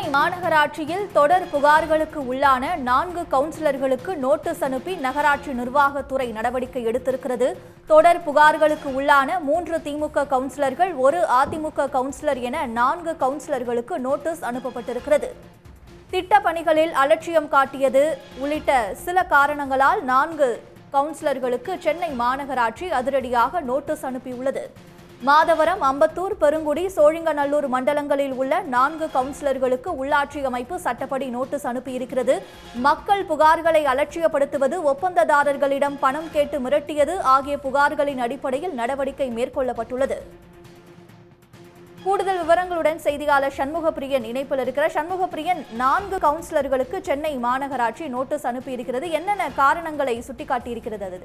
மாநகராட்சியில் தொடர் புகார்களுக்கு உள்ளான நான்கு கவுன்சிலர்களுக்கு நோட்டீஸ் அனுப்பி நகராட்சி நிர்வாகத்துறை நடவடிக்கை எடுத்திருக்கிறது தொடர் புகார்களுக்கு உள்ளான மூன்று திமுக கவுன்சிலர்கள் ஒரு அதிமுக கவுன்சிலர் என நான்கு கவுன்சிலர்களுக்கு நோட்டீஸ் அனுப்பப்பட்டிருக்கிறது திட்ட பணிகளில் அலட்சியம் காட்டியது உள்ளிட்ட சில காரணங்களால் நான்கு கவுன்சிலர்களுக்கு சென்னை மாநகராட்சி அதிரடியாக நோட்டீஸ் அனுப்பியுள்ளது மாதவரம் அம்பத்தூர் பெருங்குடி சோழிங்கநல்லூர் மண்டலங்களில் உள்ள நான்கு கவுன்சிலர்களுக்கு உள்ளாட்சி அமைப்பு சட்டப்படி நோட்டீஸ் அனுப்பியிருக்கிறது மக்கள் புகார்களை அலட்சியப்படுத்துவது ஒப்பந்ததாரர்களிடம் பணம் கேட்டு மிரட்டியது ஆகிய புகார்களின் அடிப்படையில் நடவடிக்கை மேற்கொள்ளப்பட்டுள்ளது கூடுதல் விவரங்களுடன் செய்தியாளர் சண்முகப்பிரியன் இணைப்பில் இருக்கிற சண்முகப்பிரியன் நான்கு கவுன்சிலர்களுக்கு சென்னை மாநகராட்சி நோட்டீஸ் அனுப்பியிருக்கிறது என்னென்ன காரணங்களை சுட்டிக்காட்டியிருக்கிறது அது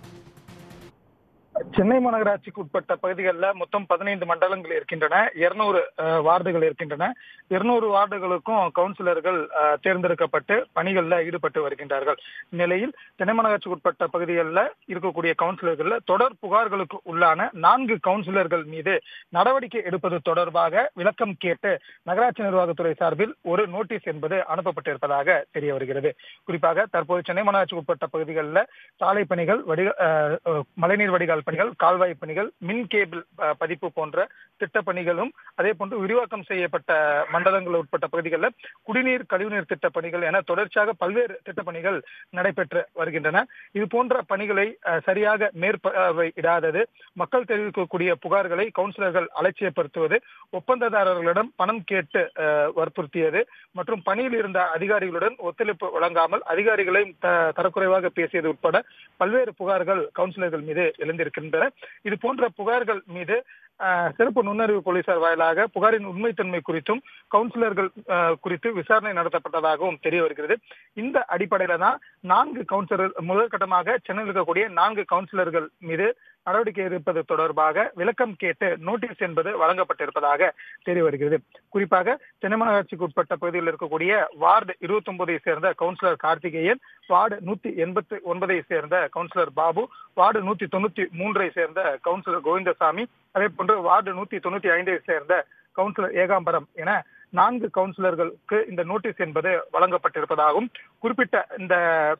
சென்னை மாநகராட்சிக்கு உட்பட்ட பகுதிகளில் மொத்தம் பதினைந்து மண்டலங்கள் இருக்கின்றன இருநூறு வார்டுகள் இருக்கின்றன இருநூறு வார்டுகளுக்கும் கவுன்சிலர்கள் அஹ், தேர்ந்தெடுக்கப்பட்டு பணிகளில் ஈடுபட்டு வருகின்றார்கள் இந்நிலையில் சென்னை மாநகராட்சிக்கு உட்பட்ட பகுதிகளில் இருக்கக்கூடிய கவுன்சிலர்கள் தொடர் புகார்களுக்கு உள்ளான நான்கு கவுன்சிலர்கள் மீது நடவடிக்கை எடுப்பது தொடர்பாக விளக்கம் கேட்டு நகராட்சி நிர்வாகத்துறை சார்பில் ஒரு நோட்டீஸ் என்பது அனுப்பப்பட்டிருப்பதாக தெரிய வருகிறது குறிப்பாக தற்போது சென்னை மாநகராட்சிக்கு உட்பட்ட பகுதிகளில் சாலை பணிகள் வடிக அஹ், அஹ், மழைநீர் வடிகால் பணிகள் கால்வாய் பணிகள் மின் கேபிள் அஹ், பதிப்பு போன்ற திட்ட பணிகளும் அதே போன்று விரிவாக்கம் செய்யப்பட்ட மண்டலங்கள் உட்பட்ட பகுதிகளில் குடிநீர் கழிவுநீர் திட்ட பணிகள் என தொடர்ச்சியாக பல்வேறு திட்ட பணிகள் நடைபெற்று வருகின்றன இது போன்ற பணிகளை அஹ், சரியாக மேற்பார்வையிடாதது மக்கள் தெரிவிக்கக்கூடிய புகார்களை கவுன்சிலர்கள் அலட்சியப்படுத்துவது ஒப்பந்ததாரர்களிடம் பணம் கேட்டு அஹ், வற்புறுத்தியது மற்றும் பணியில் இருந்த அதிகாரிகளுடன் ஒத்துழைப்பு வழங்காமல் அதிகாரிகளை த- தரக்குறைவாக பேசியது உட்பட பல்வேறு புகார்கள் கவுன்சிலர்கள் மீது எழுந்திருக்கின்றன இது போன்ற புகார்கள் மீது அஹ், சிறப்பு நுண்ணறிவு போலீசார் வாயிலாக புகாரின் உண்மைத்தன்மை குறித்தும் கவுன்சிலர்கள் அஹ், குறித்து விசாரணை நடத்தப்பட்டதாகவும் தெரிய வருகிறது இந்த அடிப்படையில தான் நான்கு கவுன்சிலர் முதற்கட்டமாக சென்னையில் இருக்கக்கூடிய நான்கு கவுன்சிலர்கள் மீது நடவடிக்கை எடுப்பது தொடர்பாக விளக்கம் கேட்டு நோட்டீஸ் என்பது வழங்கப்பட்டிருப்பதாக தெரிய வருகிறது குறிப்பாக சென்னை மாநகராட்சிக்கு உட்பட்ட பகுதியில் இருக்கக்கூடிய வார்டு இருபத்தி ஒன்பதை சேர்ந்த கவுன்சிலர் கார்த்திகேயன் வார்டு நூத்தி எண்பத்தி ஒன்பதை சேர்ந்த கவுன்சிலர் பாபு வார்டு நூத்தி தொண்ணூத்தி மூன்றை சேர்ந்த கவுன்சிலர் கோவிந்தசாமி அதே போன்று வார்டு நூத்தி தொண்ணூத்தி ஐந்தை சேர்ந்த கவுன்சிலர் ஏகாம்பரம் என நான்கு கவுன்சிலர்களுக்கு இந்த நோட்டீஸ் என்பது வழங்கப்பட்டிருப்பதாகவும் குறிப்பிட்ட இந்த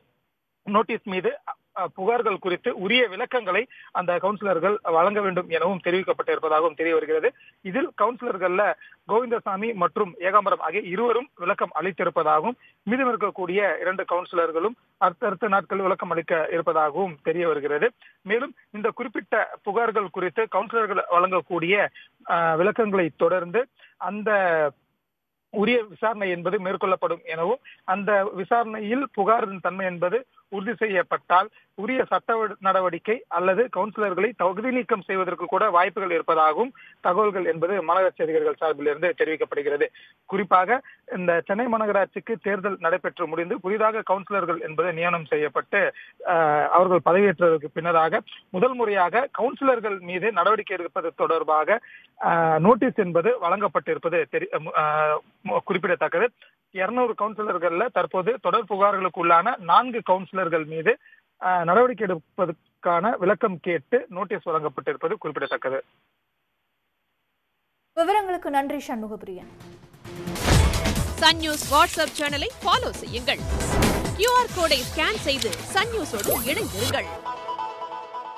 நோட்டீஸ் மீது அ, புகார்கள் குறித்து உரிய விளக்கங்களை அந்த கவுன்சிலர்கள் வழங்க வேண்டும் எனவும் தெரிவிக்கப்பட்டிருப்பதாகவும் தெரிய வருகிறது இதில் கவுன்சிலர்கள்ல கோவிந்தசாமி மற்றும் ஏகாம்பரம் ஆகிய இருவரும் விளக்கம் அளித்திருப்பதாகவும் மீதம் இருக்கக்கூடிய இரண்டு கவுன்சிலர்களும் அடுத்தடுத்த நாட்கள் விளக்கம் அளிக்க இருப்பதாகவும் தெரிய வருகிறது மேலும் இந்த குறிப்பிட்ட புகார்கள் குறித்து கவுன்சிலர்கள் வழங்கக்கூடிய அ, விளக்கங்களை தொடர்ந்து அந்த உரிய விசாரணை என்பது மேற்கொள்ளப்படும் எனவும் அந்த விசாரணையில் புகாரின் தன்மை என்பது உறுதி செய்யப்பட்டால் உரிய சட்ட நடவடிக்கை அல்லது கவுன்சிலர்களை தகுதி நீக்கம் செய்வதற்கு கூட வாய்ப்புகள் இருப்பதாகவும் தகவல்கள் என்பது மாநகராட்சி அதிகாரிகள் சார்பில் இருந்து தெரிவிக்கப்படுகிறது குறிப்பாக இந்த சென்னை மாநகராட்சிக்கு தேர்தல் நடைபெற்று முடிந்து புதிதாக கவுன்சிலர்கள் என்பது நியமனம் செய்யப்பட்டு அஹ், அவர்கள் பதவியேற்றதற்கு பின்னராக முதல் முறையாக கவுன்சிலர்கள் மீது நடவடிக்கை எடுப்பது தொடர்பாக அஹ், நோட்டீஸ் என்பது வழங்கப்பட்டிருப்பது தெரி அஹ், மு- குறிப்பிடத்தக்கது இருநூறு கவுன்சிலர்கள்ல தற்போது தொடர் புகார்களுக்கு உள்ளான நான்கு கவுன்சிலர்கள் மீது அஹ், நடவடிக்கை எடுப்பதற்கான விளக்கம் கேட்டு நோட்டீஸ் வழங்கப்பட்டிருப்பது குறிப்பிடத்தக்கது விவரங்களுக்கு நன்றி சண்முகப்பிரியன் சன் நியூஸ் வாட்ஸ்அப் சேனலை ஃபாலோ செய்யுங்கள் கியூஆர் கோடை ஸ்கேன் செய்து சன் நியூஸோடு இணைந்திருங்கள்